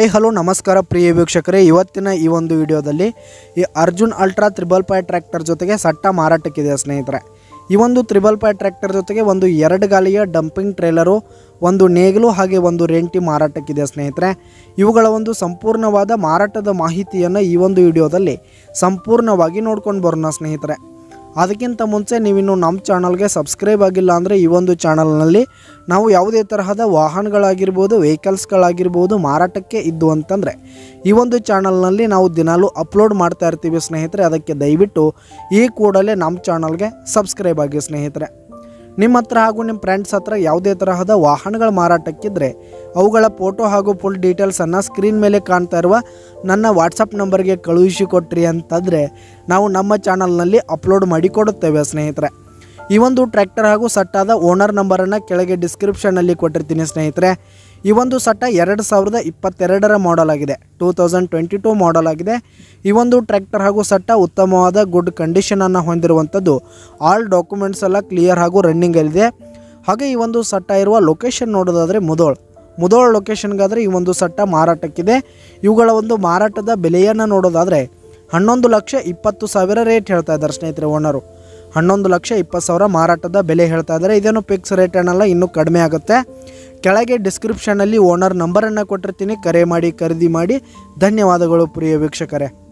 I hello ನಮಸ್ಕಾರ ಪ್ರಿಯ ವೀಕ್ಷಕರೇ ಇವತ್ತಿನ ಈ ಒಂದು ವಿಡಿಯೋದಲ್ಲಿ ಈ ಅರ್ಜುನ್ ಅಲ್ಟ್ರಾ ತ್ರಿಬಲ್ ಫೈ ಟ್ರ್ಯಾಕ್ಟರ್ ಜೊತೆಗೆ ಸಟ್ಟ ಮಾರಾಟಕ್ಕಿದೆ ಸ್ನೇಹಿತರೆ ಈ ಒಂದು ತ್ರಿಬಲ್ ಫೈ ಟ್ರ್ಯಾಕ್ಟರ್ ಜೊತೆಗೆ ಒಂದು ಎರಡು ಗಾಲಿಯ ಡಂಪಿಂಗ್ ಟ್ರೇಲರು ಒಂದು ನೇಗಿಲು ಹಾಗೆ ಒಂದು ರೆಂಟಿ ಮಾರಾಟಕ್ಕಿದೆ ಸ್ನೇಹಿತರೆ ಇವುಗಳ ಒಂದು ಸಂಪೂರ್ಣವಾದ ಮಾರಾಟದ ಮಾಹಿತಿಯನ್ನು ಈ ಒಂದು ವಿಡಿಯೋದಲ್ಲಿ ಸಂಪೂರ್ಣವಾಗಿ ನೋಡ್ಕೊಂಡು ಬರೋಣ ಸ್ನೇಹಿತರೆ ಅದಕ್ಕಿಂತ ಮುಂಚೆ ನೀವಿನ್ನು ನಮ್ಮ ಚಾನಲ್ಗೆ ಸಬ್ಸ್ಕ್ರೈಬ್ ಆಗಿಲ್ಲ ಅಂದರೆ ಈ ಒಂದು ಚಾನಲ್ನಲ್ಲಿ ನಾವು ಯಾವುದೇ ತರಹದ ವಾಹನಗಳಾಗಿರ್ಬೋದು ವೆಹಿಕಲ್ಸ್ಗಳಾಗಿರ್ಬೋದು ಮಾರಾಟಕ್ಕೆ ಇದ್ದು ಅಂತಂದರೆ ಈ ಒಂದು ಚಾನಲ್ನಲ್ಲಿ ನಾವು ದಿನಾಲೂ ಅಪ್ಲೋಡ್ ಮಾಡ್ತಾ ಇರ್ತೀವಿ ಸ್ನೇಹಿತರೆ ಅದಕ್ಕೆ ದಯವಿಟ್ಟು ಈ ಕೂಡಲೇ ನಮ್ಮ ಚಾನಲ್ಗೆ ಸಬ್ಸ್ಕ್ರೈಬ್ ಆಗಿ ಸ್ನೇಹಿತರೆ ನಿಮ್ಮ ಹತ್ರ ಹಾಗೂ ನಿಮ್ಮ ಫ್ರೆಂಡ್ಸ್ ಹತ್ರ ಯಾವುದೇ ತರಹದ ವಾಹನಗಳ ಮಾರಾಟಕ್ಕಿದ್ದರೆ ಅವುಗಳ ಫೋಟೋ ಹಾಗೂ ಫುಲ್ ಡೀಟೇಲ್ಸನ್ನು ಸ್ಕ್ರೀನ್ ಮೇಲೆ ಕಾಣ್ತಾ ಇರುವ ನನ್ನ ವಾಟ್ಸಪ್ ನಂಬರ್ಗೆ ಕಳುಹಿಸಿ ಕೊಟ್ರಿ ಅಂತಂದರೆ ನಾವು ನಮ್ಮ ಚಾನಲ್ನಲ್ಲಿ ಅಪ್ಲೋಡ್ ಮಾಡಿ ಕೊಡುತ್ತೇವೆ ಸ್ನೇಹಿತರೆ ಈ ಒಂದು ಟ್ರ್ಯಾಕ್ಟರ್ ಹಾಗೂ ಸಟ್ಟಾದ ಓನರ್ ನಂಬರನ್ನು ಕೆಳಗೆ ಡಿಸ್ಕ್ರಿಪ್ಷನಲ್ಲಿ ಕೊಟ್ಟಿರ್ತೀನಿ ಸ್ನೇಹಿತರೆ ಈ ಒಂದು ಸಟ್ಟ ಎರಡು ಸಾವಿರದ ಇಪ್ಪತ್ತೆರಡರ ಮಾಡೆಲ್ ಆಗಿದೆ two thousand twenty two model ಆಗಿದೆ ಈ ಒಂದು ಟ್ರ್ಯಾಕ್ಟರ್ ಹಾಗೂ ಸಟ್ಟ ಉತ್ತಮವಾದ ಗುಡ್ ಕಂಡೀಷನನ್ನು ಹೊಂದಿರುವಂಥದ್ದು ಆಲ್ ಡಾಕ್ಯುಮೆಂಟ್ಸ್ ಎಲ್ಲ ಕ್ಲಿಯರ್ ಹಾಗೂ ರನ್ನಿಂಗಲ್ಲಿದೆ ಹಾಗೆ ಈ ಒಂದು ಸಟ್ಟ ಇರುವ ಲೊಕೇಶನ್ ನೋಡೋದಾದರೆ ಮುದೋಳ್ ಮುದೋಳ್ ಲೊಕೇಶನ್ಗಾದರೆ ಈ ಒಂದು ಸಟ್ಟ ಮಾರಾಟಕ್ಕಿದೆ ಇವುಗಳ ಒಂದು ಮಾರಾಟದ ಬೆಲೆಯನ್ನು ನೋಡೋದಾದರೆ ಹನ್ನೊಂದು ಲಕ್ಷ ಇಪ್ಪತ್ತು ಸಾವಿರ ರೇಟ್ ಹೇಳ್ತಾ ಇದ್ದಾರೆ ಸ್ನೇಹಿತರೆ ಓನರು ಹನ್ನೊಂದು ಲಕ್ಷ ಇಪ್ಪತ್ತು ಸಾವಿರ ಮಾರಾಟದ ಬೆಲೆ ಹೇಳ್ತಾ ಇದ್ದಾರೆ ಇದೇನು ಫಿಕ್ಸ್ ರೇಟ್ ಏನಲ್ಲ ಇನ್ನೂ ಕಡಿಮೆ ಆಗುತ್ತೆ ಕೆಳಗೆ ಡಿಸ್ಕ್ರಿಪ್ಷನಲ್ಲಿ ಓನರ್ ನಂಬರನ್ನು ಕೊಟ್ಟಿರ್ತೀನಿ ಕರೆ ಮಾಡಿ ಖರೀದಿ ಮಾಡಿ ಧನ್ಯವಾದಗಳು ಪ್ರಿಯ ವೀಕ್ಷಕರೇ